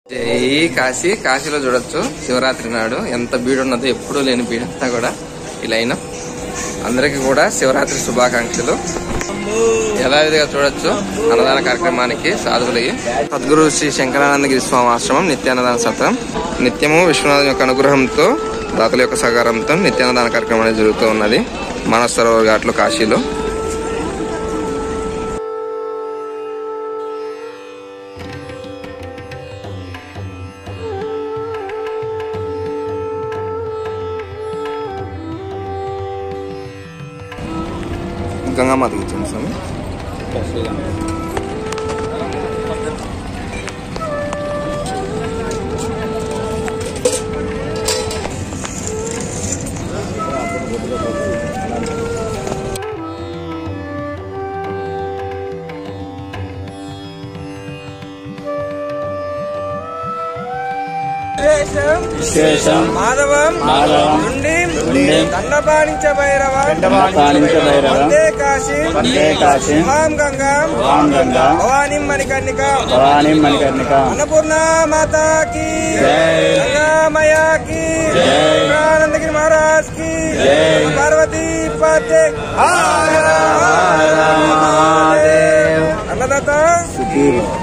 జై కాశీ కాశీలో చూడొచ్చు శివరాత్రి నాడు ఎంత బీడు ఉన్నదో ఎప్పుడూ లేని బీడంతా కూడా ఈ లైన్ అందరికీ కూడా శివరాత్రి శుభాకాంక్షలు యథావిధిగా చూడొచ్చు అన్నదాన కార్యక్రమానికి సాధువులయ్యి సద్గురు శ్రీ శంకరానందగిరి స్వామి ఆశ్రమం నిత్యాన్నదాన సత్రం నిత్యము విశ్వనాథం యొక్క అనుగ్రహంతో దాతల యొక్క సహకారంతో నిత్యాన్నదాన కార్యక్రమం అనేది జరుగుతూ ఉన్నది మానస సరోవర్ ఘాట్లో కాశీలో గంగామాతకి ఇచ్చింది స్వామి విశేషం మాధవం మాధవం నుండి నుండి దండపాణించ భైరవ దండపాణించ భైరవ వందే కాశీ వందే కాశీ మహాం గంగా వాం గంగా భవానీ మణికర్ణిక భవానీ మణికర్ణిక అన్నపూర్ణ మాతాకి జై. గంగామయాకి ఆనందగిరి మహారాజ్ కి జై. పార్వతీ పతే అన్నదాత సుఖీ